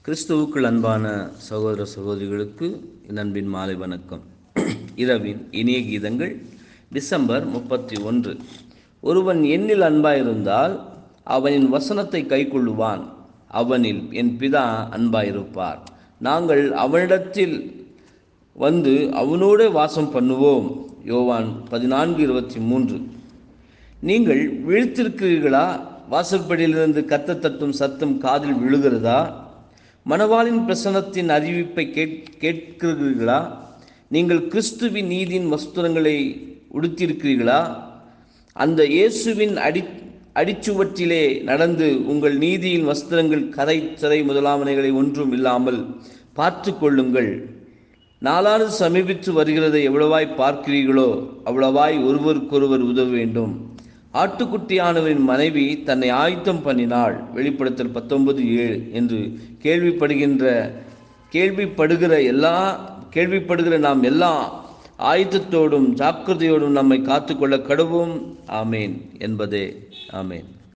கிறிஸ்துவுக்குள் அன்பான சகோதர சகோதரிகளுக்கு என் அன்பின் மாலை வணக்கம் இரவின் இனிய கீதங்கள் டிசம்பர் முப்பத்தி ஒன்று ஒருவன் என்னில் அன்பாயிருந்தால் அவனின் வசனத்தை கைக்கொள்ளுவான் அவனில் என் பிதா அன்பாயிருப்பார் நாங்கள் அவனிடத்தில் வந்து அவனோடு வாசம் பண்ணுவோம் யோவான் பதினான்கு இருபத்தி மூன்று நீங்கள் விழித்திருக்கிறீர்களா வாசற்படியிலிருந்து கத்த தட்டும் சத்தம் காதில் விழுகிறதா மணவாளின் பிரசனத்தின் அறிவிப்பை கேட் கேட்கிறீர்களா நீங்கள் கிறிஸ்துவின் நீதியின் வஸ்திரங்களை உடுத்தியிருக்கிறீர்களா அந்த இயேசுவின் அடி அடிச்சுவற்றிலே நடந்து உங்கள் நீதியின் வஸ்திரங்கள் கரை சிறை முதலாமனைகளை ஒன்றும் இல்லாமல் பார்த்து கொள்ளுங்கள் நாளானது சமீபித்து வருகிறதை எவ்வளவாய் பார்க்கிறீர்களோ அவ்வளவாய் ஒருவருக்கொருவர் உதவ வேண்டும் ஆட்டுக்குட்டியானவரின் மனைவி தன்னை ஆயத்தம் பண்ணினாள் வெளிப்படுத்தல் பத்தொன்பது ஏழு என்று கேள்விப்படுகின்ற கேள்விப்படுகிற எல்லா கேள்விப்படுகிற நாம் எல்லா ஆயுதத்தோடும் ஜாக்கிரதையோடும் நம்மை காத்துக்கொள்ள கடுவோம் ஆமேன் என்பதே ஆமேன்